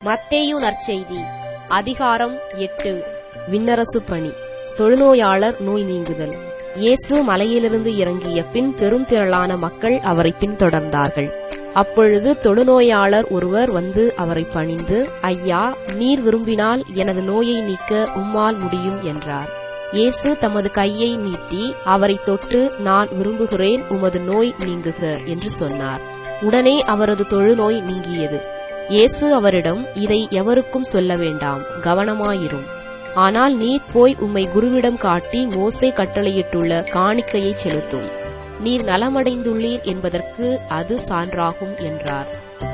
மத்தேயு நற்செய்தி அதிகாரம் எட்டு விண்ணரசு பணி தொழுநோயாளர் நோய் நீங்குதல் இயேசு மலையிலிருந்து இறங்கிய பின் பெரும் திரளான மக்கள் அவரை பின்தொடர்ந்தார்கள் அப்பொழுது தொழுநோயாளர் ஒருவர் வந்து அவரை பணிந்து ஐயா நீர் விரும்பினால் எனது நோயை நீக்க உம்மால் முடியும் என்றார் இயேசு தமது கையை நீட்டி அவரை தொட்டு நான் விரும்புகிறேன் உமது நோய் நீங்குக என்று சொன்னார் உடனே அவரது தொழுநோய் நீங்கியது இயேசு அவரிடம் இதை எவருக்கும் சொல்ல வேண்டாம் கவனமாயிரும் ஆனால் நீர் போய் உம்மை குருவிடம் காட்டி மோசே கட்டளையிட்டுள்ள காணிக்கையை செலுத்தும் நீர் நலமடைந்துள்ளீர் என்பதற்கு அது சான்றாகும் என்றார்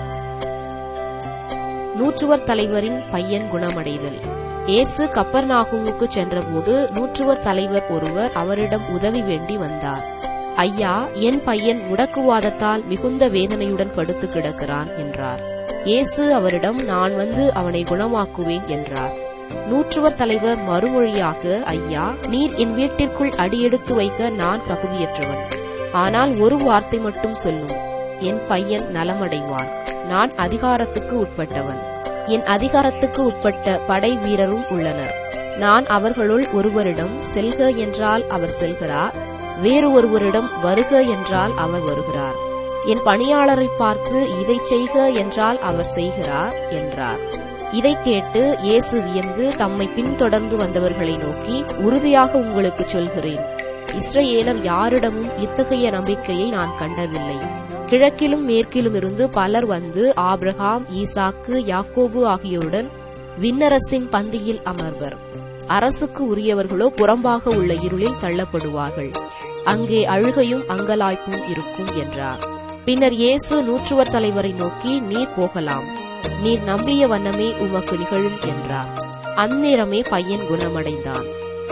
நூற்றுவர் தலைவரின் பையன் குணமடைதல் இயேசு கப்பர்நாகுமுக்கு சென்றபோது நூற்றுவர் தலைவர் ஒருவர் அவரிடம் உதவி வேண்டி வந்தார் ஐயா என் பையன் முடக்குவாதத்தால் மிகுந்த வேதனையுடன் படுத்து கிடக்கிறான் என்றார் இயேசு அவரிடம் நான் வந்து அவனை குணமாக்குவேன் என்றார் நூற்றுவர் தலைவர் மறுமொழியாக ஐயா நீர் என் வீட்டிற்குள் அடியெடுத்து வைக்க நான் தகுதியற்றவன் ஆனால் ஒரு வார்த்தை மட்டும் சொல்லும் என் பையன் நலமடைவான் நான் அதிகாரத்துக்கு உட்பட்டவன் என் அதிகாரத்துக்கு உட்பட்ட படை வீரரும் உள்ளனர் நான் அவர்களுள் ஒருவரிடம் செல்க என்றால் அவர் செல்கிறார் வேறு ஒருவரிடம் வருக என்றால் அவர் வருகிறார் என் பணியாளரை பார்த்து இதை செய்க என்றால் அவர் செய்கிறார் என்றார் இதை கேட்டு இயேசு வியந்து தம்மை பின்தொடர்ந்து வந்தவர்களை நோக்கி உறுதியாக உங்களுக்கு சொல்கிறேன் இஸ்ரேலர் யாரிடமும் இத்தகைய நம்பிக்கையை நான் கண்டதில்லை கிழக்கிலும் மேற்கிலும் இருந்து பலர் வந்து ஆப்ரஹாம் ஈசாக்கு யாக்கோபு ஆகியோருடன் விண்ணரசின் பந்தியில் அமர்வர் அரசுக்கு உரியவர்களோ புறம்பாக உள்ள இருளில் தள்ளப்படுவார்கள் அங்கே அழுகையும் அங்கலாய்ப்பும் இருக்கும் என்றார் பின்னர் இயேசு நூற்றுவர் தலைவரை நோக்கி நீர் போகலாம் நீர் நம்பிய வண்ணமே உமக்கு நிகழும் என்றார் அந்நேரமே பையன் குணமடைந்தான்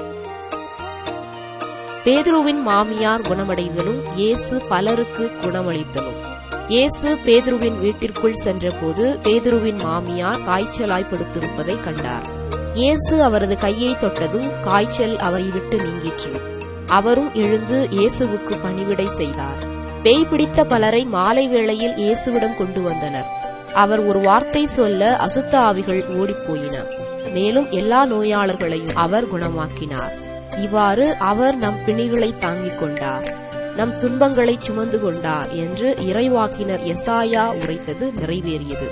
பேதுருவின் மாமியார் குணமடைதலும் இயேசு பலருக்கு குணமளித்தலும் இயேசு பேதுருவின் வீட்டிற்குள் சென்றபோது பேதுருவின் மாமியார் காய்ச்சலாய் படுத்திருப்பதை கண்டார் இயேசு அவரது கையை தொட்டதும் காய்ச்சல் அவரை விட்டு நீங்கிற்று அவரும் எழுந்து இயேசுவுக்கு பணிவிடை செய்தார் பேய் பிடித்த பலரை மாலை வேளையில் இயேசுவிடம் கொண்டு வந்தனர் அவர் ஒரு வார்த்தை சொல்ல அசுத்த ஆவிகள் ஓடிப்போயின மேலும் எல்லா நோயாளர்களையும் அவர் குணமாக்கினார் இவ்வாறு அவர் நம் பிணிகளை தாங்கிக் கொண்டார் நம் துன்பங்களை சுமந்து கொண்டார் என்று இறைவாக்கினர் எசாயா உரைத்தது நிறைவேறியது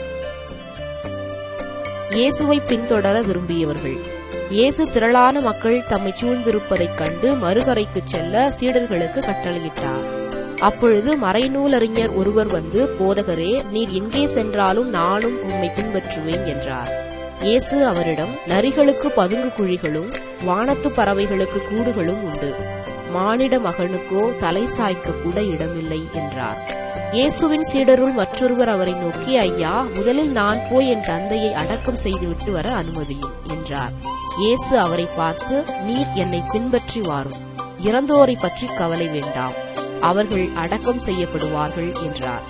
இயேசுவை பின்தொடர விரும்பியவர்கள் இயேசு திரளான மக்கள் தம்மை சூழ்ந்திருப்பதைக் கண்டு மறுகரைக்குச் செல்ல சீடர்களுக்கு கட்டளையிட்டார் அப்பொழுது மறைநூலறிஞர் ஒருவர் வந்து போதகரே நீர் எங்கே சென்றாலும் நானும் உம்மை பின்பற்றுவேன் என்றார் இயேசு அவரிடம் நரிகளுக்கு பதுங்கு குழிகளும் வானத்து பறவைகளுக்கு கூடுகளும் உண்டு மானிட மகனுக்கோ தலை சாய்க்க கூட இடமில்லை என்றார் இயேசுவின் சீடருள் மற்றொருவர் அவரை நோக்கி ஐயா முதலில் நான் போய் என் தந்தையை அடக்கம் செய்துவிட்டு வர அனுமதியும் என்றார் இயேசு அவரை பார்த்து நீர் என்னை பின்பற்றி வாரும் இறந்தோரை பற்றி கவலை வேண்டாம் அவர்கள் அடக்கம் செய்யப்படுவார்கள் என்றார்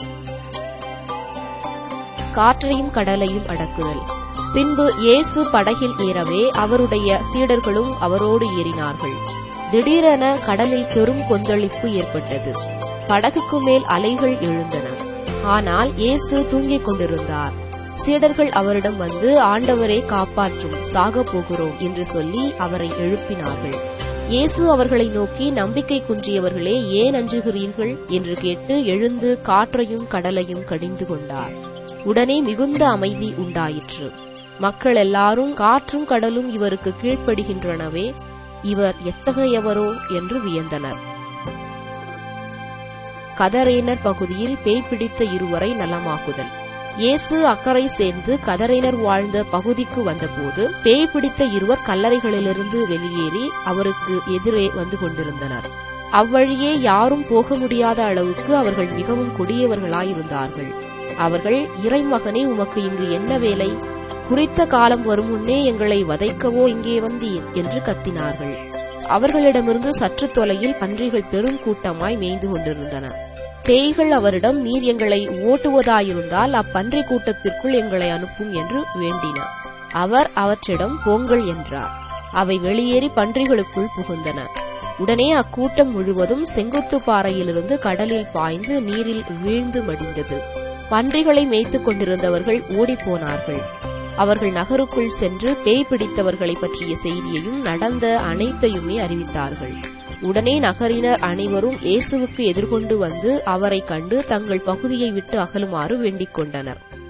காற்றையும் கடலையும் அடக்குதல் பின்பு இயேசு படகில் ஏறவே அவருடைய சீடர்களும் அவரோடு ஏறினார்கள் திடீரென கடலில் பெரும் கொந்தளிப்பு ஏற்பட்டது படகுக்கு மேல் அலைகள் எழுந்தன ஆனால் இயேசு தூங்கிக் கொண்டிருந்தார் சீடர்கள் அவரிடம் வந்து ஆண்டவரை காப்பாற்றும் சாக போகிறோம் என்று சொல்லி அவரை எழுப்பினார்கள் இயேசு அவர்களை நோக்கி நம்பிக்கை குன்றியவர்களே ஏன் அஞ்சுகிறீர்கள் என்று கேட்டு எழுந்து காற்றையும் கடலையும் கடிந்து கொண்டார் உடனே மிகுந்த அமைதி உண்டாயிற்று மக்கள் எல்லாரும் காற்றும் கடலும் இவருக்கு கீழ்ப்படுகின்றனவே இவர் எத்தகையவரோ என்று வியந்தனர் கதரேனர் பகுதியில் பேய் பிடித்த இருவரை நலமாக்குதல் இயேசு அக்கறை சேர்ந்து கதரைனர் வாழ்ந்த பகுதிக்கு வந்தபோது பேய் பிடித்த இருவர் கல்லறைகளிலிருந்து வெளியேறி அவருக்கு எதிரே வந்து கொண்டிருந்தனர் அவ்வழியே யாரும் போக முடியாத அளவுக்கு அவர்கள் மிகவும் கொடியவர்களாயிருந்தார்கள் அவர்கள் இறைமகனே உமக்கு இங்கு என்ன வேலை குறித்த காலம் வரும் முன்னே எங்களை வதைக்கவோ இங்கே வந்தீர் என்று கத்தினார்கள் அவர்களிடமிருந்து சற்று தொலையில் பன்றிகள் பெரும் கூட்டமாய் மேய்ந்து கொண்டிருந்தன பேய்கள் அவரிடம் நீர் எங்களை ஓட்டுவதாயிருந்தால் அப்பன்றி கூட்டத்திற்குள் எங்களை அனுப்பும் என்று வேண்டின அவர் அவற்றிடம் போங்கள் என்றார் அவை வெளியேறி பன்றிகளுக்குள் புகுந்தன உடனே அக்கூட்டம் முழுவதும் செங்குத்து பாறையிலிருந்து கடலில் பாய்ந்து நீரில் வீழ்ந்து மடிந்தது பன்றிகளை மேய்த்துக் கொண்டிருந்தவர்கள் ஓடிப்போனார்கள் அவர்கள் நகருக்குள் சென்று பேய் பிடித்தவர்களை பற்றிய செய்தியையும் நடந்த அனைத்தையுமே அறிவித்தார்கள் உடனே நகரினர் அனைவரும் இயேசுவுக்கு எதிர்கொண்டு வந்து அவரை கண்டு தங்கள் பகுதியை விட்டு அகலுமாறு வேண்டிக் கொண்டனர்